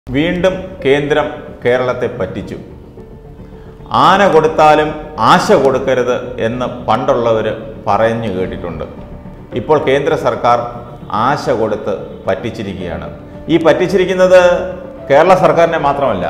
വീണ്ടും കേന്ദ്രം കേരളത്തെ പറ്റിച്ചു ആന കൊടുത്താലും ആശ കൊടുക്കരുത് എന്ന് പണ്ടുള്ളവർ പറഞ്ഞു കേട്ടിട്ടുണ്ട് ഇപ്പോൾ കേന്ദ്ര സർക്കാർ ആശ കൊടുത്ത് പറ്റിച്ചിരിക്കുകയാണ് ഈ പറ്റിച്ചിരിക്കുന്നത് കേരള സർക്കാരിനെ മാത്രമല്ല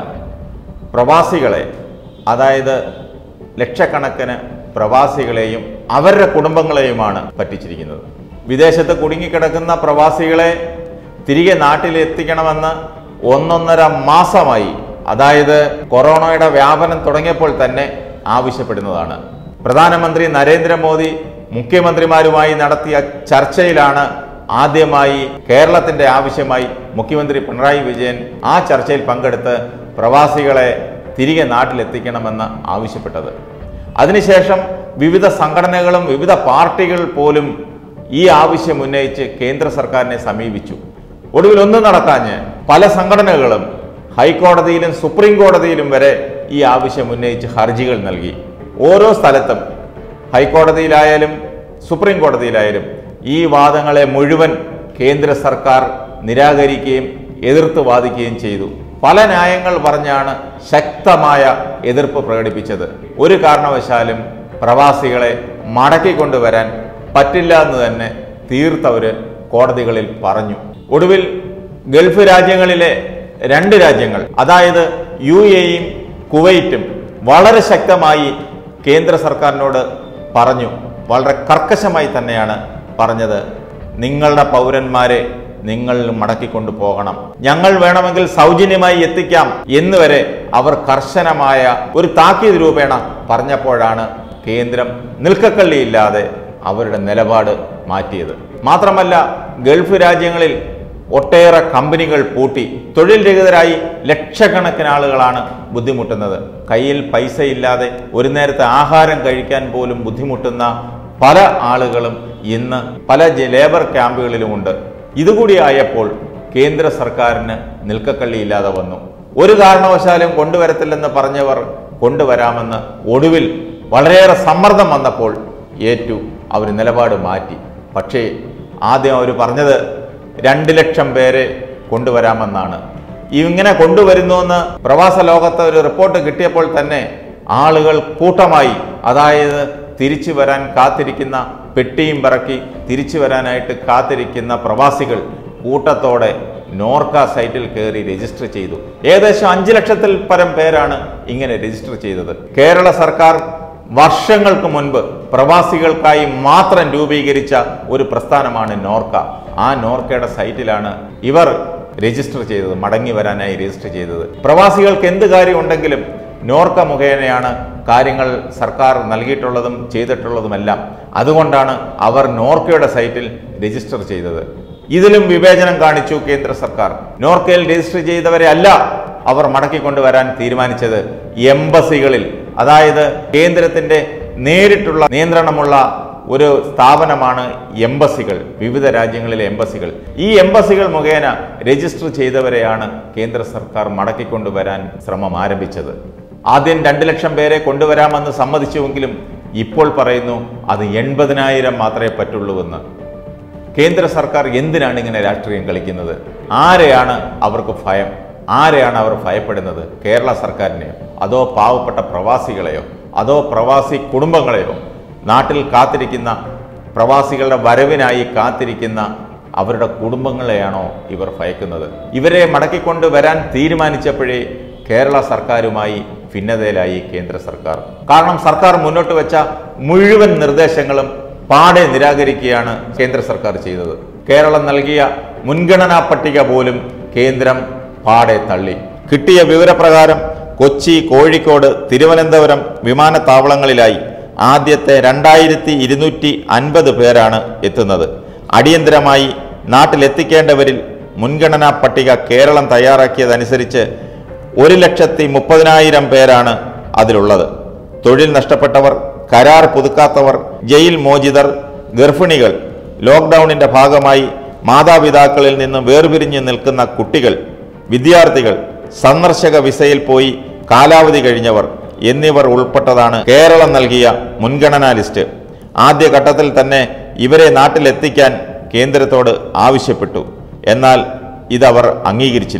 പ്രവാസികളെ അതായത് ലക്ഷക്കണക്കിന് പ്രവാസികളെയും അവരുടെ കുടുംബങ്ങളെയുമാണ് പറ്റിച്ചിരിക്കുന്നത് വിദേശത്ത് കുടുങ്ങിക്കിടക്കുന്ന പ്രവാസികളെ തിരികെ നാട്ടിലെത്തിക്കണമെന്ന് ഒന്നൊന്നര മാസമായി അതായത് കൊറോണയുടെ വ്യാപനം തുടങ്ങിയപ്പോൾ തന്നെ ആവശ്യപ്പെടുന്നതാണ് പ്രധാനമന്ത്രി നരേന്ദ്രമോദി മുഖ്യമന്ത്രിമാരുമായി നടത്തിയ ചർച്ചയിലാണ് ആദ്യമായി കേരളത്തിന്റെ ആവശ്യമായി മുഖ്യമന്ത്രി പിണറായി വിജയൻ ആ ചർച്ചയിൽ പങ്കെടുത്ത് പ്രവാസികളെ തിരികെ നാട്ടിലെത്തിക്കണമെന്ന് ആവശ്യപ്പെട്ടത് അതിനുശേഷം വിവിധ സംഘടനകളും വിവിധ പാർട്ടികൾ പോലും ഈ ആവശ്യം ഉന്നയിച്ച് കേന്ദ്ര സർക്കാരിനെ സമീപിച്ചു ഒടുവിൽ ഒന്നും നടക്കാഞ്ഞ് പല സംഘടനകളും ഹൈക്കോടതിയിലും സുപ്രീം കോടതിയിലും വരെ ഈ ആവശ്യം ഉന്നയിച്ച് ഹർജികൾ നൽകി ഓരോ സ്ഥലത്തും ഹൈക്കോടതിയിലായാലും സുപ്രീം കോടതിയിലായാലും ഈ വാദങ്ങളെ മുഴുവൻ കേന്ദ്ര സർക്കാർ നിരാകരിക്കുകയും എതിർത്ത് വാദിക്കുകയും ചെയ്തു പല ന്യായങ്ങൾ പറഞ്ഞാണ് ശക്തമായ എതിർപ്പ് പ്രകടിപ്പിച്ചത് ഒരു കാരണവശാലും പ്രവാസികളെ മടക്കിക്കൊണ്ടുവരാൻ പറ്റില്ല എന്ന് തന്നെ തീർത്തവര് കോടതികളിൽ പറഞ്ഞു ഒടുവിൽ ഗൾഫ് രാജ്യങ്ങളിലെ രണ്ട് രാജ്യങ്ങൾ അതായത് യു എയും കുവൈറ്റും വളരെ ശക്തമായി കേന്ദ്ര സർക്കാരിനോട് പറഞ്ഞു വളരെ കർക്കശമായി തന്നെയാണ് പറഞ്ഞത് നിങ്ങളുടെ പൗരന്മാരെ നിങ്ങൾ മടക്കിക്കൊണ്ടു പോകണം ഞങ്ങൾ വേണമെങ്കിൽ സൗജന്യമായി എത്തിക്കാം എന്ന് വരെ അവർ കർശനമായ ഒരു താക്കീത് രൂപേണ പറഞ്ഞപ്പോഴാണ് കേന്ദ്രം നിൽക്കക്കള്ളിയില്ലാതെ അവരുടെ നിലപാട് മാറ്റിയത് മാത്രമല്ല ഗൾഫ് രാജ്യങ്ങളിൽ ഒട്ടേറെ കമ്പനികൾ പൂട്ടി തൊഴിൽ രഹിതരായി ലക്ഷക്കണക്കിന് ആളുകളാണ് ബുദ്ധിമുട്ടുന്നത് കയ്യിൽ പൈസ ഇല്ലാതെ ഒരു നേരത്തെ ആഹാരം കഴിക്കാൻ പോലും ബുദ്ധിമുട്ടുന്ന പല ആളുകളും ഇന്ന് പല ജ- ലേബർ ക്യാമ്പുകളിലുമുണ്ട് ഇതുകൂടി ആയപ്പോൾ കേന്ദ്ര സർക്കാരിന് നിൽക്കക്കള്ളിയില്ലാതെ വന്നു ഒരു കാരണവശാലും കൊണ്ടുവരത്തില്ലെന്ന് പറഞ്ഞവർ കൊണ്ടുവരാമെന്ന് ഒടുവിൽ വളരെയേറെ സമ്മർദ്ദം വന്നപ്പോൾ ഏറ്റു അവർ നിലപാട് മാറ്റി പക്ഷേ ആദ്യം അവർ പറഞ്ഞത് രണ്ട് ലക്ഷം പേരെ കൊണ്ടുവരാമെന്നാണ് ഇങ്ങനെ കൊണ്ടുവരുന്നുവെന്ന് പ്രവാസ ലോകത്ത് ഒരു റിപ്പോർട്ട് കിട്ടിയപ്പോൾ തന്നെ ആളുകൾ കൂട്ടമായി അതായത് തിരിച്ചു വരാൻ കാത്തിരിക്കുന്ന പെട്ടിയും പറക്കി തിരിച്ചു വരാനായിട്ട് കാത്തിരിക്കുന്ന പ്രവാസികൾ കൂട്ടത്തോടെ നോർക്ക സൈറ്റിൽ കയറി രജിസ്റ്റർ ചെയ്തു ഏകദേശം അഞ്ച് ലക്ഷത്തിൽ പരം പേരാണ് ഇങ്ങനെ രജിസ്റ്റർ ചെയ്തത് കേരള സർക്കാർ വർഷങ്ങൾക്ക് മുൻപ് പ്രവാസികൾക്കായി മാത്രം രൂപീകരിച്ച ഒരു പ്രസ്ഥാനമാണ് നോർക്ക ആ നോർക്കയുടെ സൈറ്റിലാണ് ഇവർ രജിസ്റ്റർ ചെയ്തത് മടങ്ങി വരാനായി രജിസ്റ്റർ ചെയ്തത് പ്രവാസികൾക്ക് എന്ത് കാര്യം ഉണ്ടെങ്കിലും നോർക്ക മുഖേനയാണ് കാര്യങ്ങൾ സർക്കാർ നൽകിയിട്ടുള്ളതും ചെയ്തിട്ടുള്ളതുമെല്ലാം അതുകൊണ്ടാണ് അവർ നോർക്കയുടെ സൈറ്റിൽ രജിസ്റ്റർ ചെയ്തത് ഇതിലും വിവേചനം കാണിച്ചു കേന്ദ്ര സർക്കാർ നോർക്കയിൽ രജിസ്റ്റർ ചെയ്തവരെ അല്ല അവർ മടക്കിക്കൊണ്ടുവരാൻ തീരുമാനിച്ചത് എംബസികളിൽ അതായത് കേന്ദ്രത്തിന്റെ നേരിട്ടുള്ള നിയന്ത്രണമുള്ള ഒരു സ്ഥാപനമാണ് എംബസികൾ വിവിധ രാജ്യങ്ങളിലെ എംബസികൾ ഈ എംബസികൾ മുഖേന രജിസ്റ്റർ ചെയ്തവരെയാണ് കേന്ദ്ര സർക്കാർ മടക്കിക്കൊണ്ടുവരാൻ ശ്രമം ആരംഭിച്ചത് ആദ്യം രണ്ട് ലക്ഷം പേരെ കൊണ്ടുവരാമെന്ന് സമ്മതിച്ചുവെങ്കിലും ഇപ്പോൾ പറയുന്നു അത് എൺപതിനായിരം മാത്രമേ പറ്റുള്ളൂവെന്ന് കേന്ദ്ര സർക്കാർ എന്തിനാണ് ഇങ്ങനെ രാഷ്ട്രീയം കളിക്കുന്നത് ആരെയാണ് അവർക്ക് ഭയം ആരെയാണ് അവർ ഭയപ്പെടുന്നത് കേരള സർക്കാരിനെയോ അതോ പാവപ്പെട്ട പ്രവാസികളെയോ അതോ പ്രവാസി കുടുംബങ്ങളെയോ നാട്ടിൽ കാത്തിരിക്കുന്ന പ്രവാസികളുടെ വരവിനായി കാത്തിരിക്കുന്ന അവരുടെ കുടുംബങ്ങളെയാണോ ഇവർ ഭയക്കുന്നത് ഇവരെ മടക്കിക്കൊണ്ട് വരാൻ തീരുമാനിച്ചപ്പോഴേ കേരള സർക്കാരുമായി ഭിന്നതയിലായി കേന്ദ്ര സർക്കാർ കാരണം സർക്കാർ മുന്നോട്ട് വെച്ച മുഴുവൻ നിർദ്ദേശങ്ങളും പാടെ നിരാകരിക്കുകയാണ് കേന്ദ്ര സർക്കാർ ചെയ്തത് കേരളം നൽകിയ മുൻഗണനാ പട്ടിക പോലും കേന്ദ്രം പാടെ തള്ളി കിട്ടിയ വിവരപ്രകാരം കൊച്ചി കോഴിക്കോട് തിരുവനന്തപുരം വിമാനത്താവളങ്ങളിലായി ആദ്യത്തെ രണ്ടായിരത്തി ഇരുന്നൂറ്റി അൻപത് പേരാണ് എത്തുന്നത് അടിയന്തരമായി നാട്ടിലെത്തിക്കേണ്ടവരിൽ മുൻഗണനാ പട്ടിക കേരളം തയ്യാറാക്കിയതനുസരിച്ച് ഒരു ലക്ഷത്തി മുപ്പതിനായിരം പേരാണ് അതിലുള്ളത് തൊഴിൽ നഷ്ടപ്പെട്ടവർ കരാർ പുതുക്കാത്തവർ ജയിൽ മോചിതർ ഗർഭിണികൾ ലോക്ക്ഡൌണിന്റെ ഭാഗമായി മാതാപിതാക്കളിൽ നിന്ന് വേർപിരിഞ്ഞ് നിൽക്കുന്ന കുട്ടികൾ വിദ്യാർത്ഥികൾ സന്ദർശക വിസയിൽ പോയി കാലാവധി കഴിഞ്ഞവർ എന്നിവർ ഉൾപ്പെട്ടതാണ് കേരളം നൽകിയ മുൻഗണനാ ലിസ്റ്റ് ആദ്യഘട്ടത്തിൽ തന്നെ ഇവരെ നാട്ടിലെത്തിക്കാൻ കേന്ദ്രത്തോട് ആവശ്യപ്പെട്ടു എന്നാൽ ഇതവർ അംഗീകരിച്ചില്ല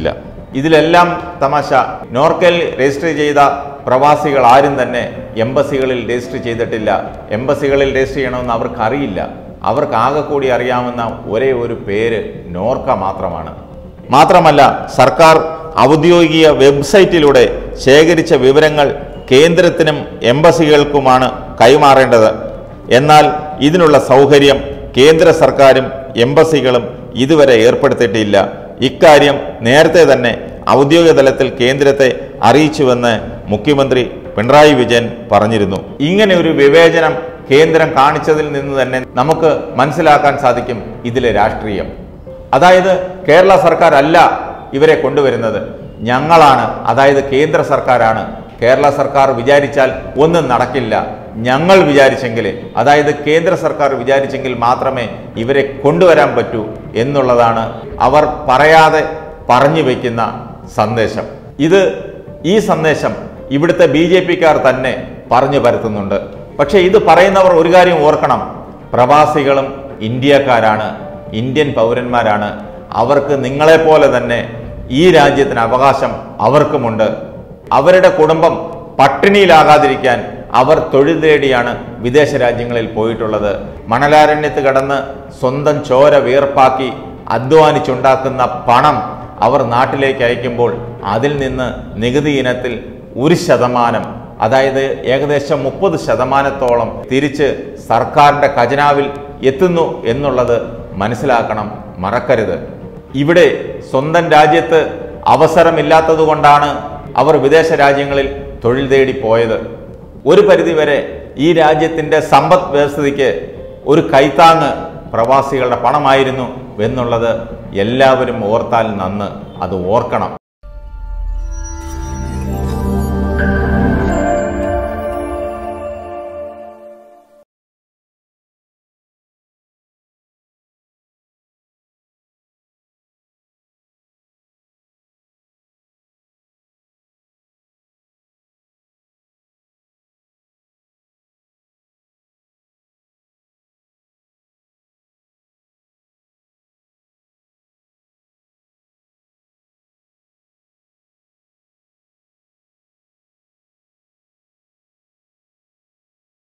ഇതിലെല്ലാം തമാശ നോർക്കയിൽ രജിസ്റ്റർ ചെയ്ത പ്രവാസികൾ ആരും തന്നെ എംബസികളിൽ രജിസ്റ്റർ ചെയ്തിട്ടില്ല എംബസികളിൽ രജിസ്റ്റർ ചെയ്യണമെന്ന് അവർക്ക് അറിയില്ല അവർക്ക് ആകെ കൂടി അറിയാവുന്ന ഒരേ ഒരു പേര് നോർക്ക മാത്രമാണ് മാത്രമല്ല സർക്കാർ ഔദ്യോഗിക വെബ്സൈറ്റിലൂടെ ശേഖരിച്ച വിവരങ്ങൾ കേന്ദ്രത്തിനും എംബസികൾക്കുമാണ് കൈമാറേണ്ടത് എന്നാൽ ഇതിനുള്ള സൗകര്യം കേന്ദ്ര സർക്കാരും എംബസികളും ഇതുവരെ ഏർപ്പെടുത്തിയിട്ടില്ല ഇക്കാര്യം നേരത്തെ തന്നെ ഔദ്യോഗിക തലത്തിൽ കേന്ദ്രത്തെ അറിയിച്ചുവെന്ന് മുഖ്യമന്ത്രി പിണറായി വിജയൻ പറഞ്ഞിരുന്നു ഇങ്ങനെ ഒരു വിവേചനം കേന്ദ്രം കാണിച്ചതിൽ നിന്ന് തന്നെ നമുക്ക് മനസ്സിലാക്കാൻ സാധിക്കും ഇതിലെ രാഷ്ട്രീയം അതായത് കേരള സർക്കാർ അല്ല ഇവരെ കൊണ്ടുവരുന്നത് ഞങ്ങളാണ് അതായത് കേന്ദ്ര സർക്കാരാണ് കേരള സർക്കാർ വിചാരിച്ചാൽ ഒന്നും നടക്കില്ല ഞങ്ങൾ വിചാരിച്ചെങ്കിൽ അതായത് കേന്ദ്ര സർക്കാർ വിചാരിച്ചെങ്കിൽ മാത്രമേ ഇവരെ കൊണ്ടുവരാൻ പറ്റൂ എന്നുള്ളതാണ് അവർ പറയാതെ പറഞ്ഞു വയ്ക്കുന്ന സന്ദേശം ഇത് ഈ സന്ദേശം ഇവിടുത്തെ ബി ജെ പിക്കാർ തന്നെ പറഞ്ഞു പരത്തുന്നുണ്ട് പക്ഷേ ഇത് പറയുന്നവർ ഒരു കാര്യം ഓർക്കണം പ്രവാസികളും ഇന്ത്യക്കാരാണ് ഇന്ത്യൻ പൗരന്മാരാണ് അവർക്ക് നിങ്ങളെപ്പോലെ തന്നെ ഈ രാജ്യത്തിന് അവകാശം അവർക്കുമുണ്ട് അവരുടെ കുടുംബം പട്ടിണിയിലാകാതിരിക്കാൻ അവർ തൊഴിൽ തേടിയാണ് വിദേശ രാജ്യങ്ങളിൽ പോയിട്ടുള്ളത് മണലാരണ്യത്ത് കടന്ന് സ്വന്തം ചോര വീർപ്പാക്കി അധ്വാനിച്ചുണ്ടാക്കുന്ന പണം അവർ നാട്ടിലേക്ക് അയക്കുമ്പോൾ അതിൽ നിന്ന് നികുതി ഇനത്തിൽ ഒരു ശതമാനം അതായത് ഏകദേശം മുപ്പത് ശതമാനത്തോളം തിരിച്ച് സർക്കാരിൻ്റെ ഖജനാവിൽ എത്തുന്നു എന്നുള്ളത് മനസ്സിലാക്കണം മറക്കരുത് ഇവിടെ സ്വന്തം രാജ്യത്ത് അവസരമില്ലാത്തത് കൊണ്ടാണ് അവർ വിദേശ രാജ്യങ്ങളിൽ തൊഴിൽ തേടി പോയത് ഒരു പരിധിവരെ ഈ രാജ്യത്തിൻ്റെ സമ്പദ് വ്യവസ്ഥയ്ക്ക് ഒരു കൈത്താങ്ങ് പ്രവാസികളുടെ പണമായിരുന്നു എന്നുള്ളത് എല്ലാവരും ഓർത്താൽ നന്ന് അത് ഓർക്കണം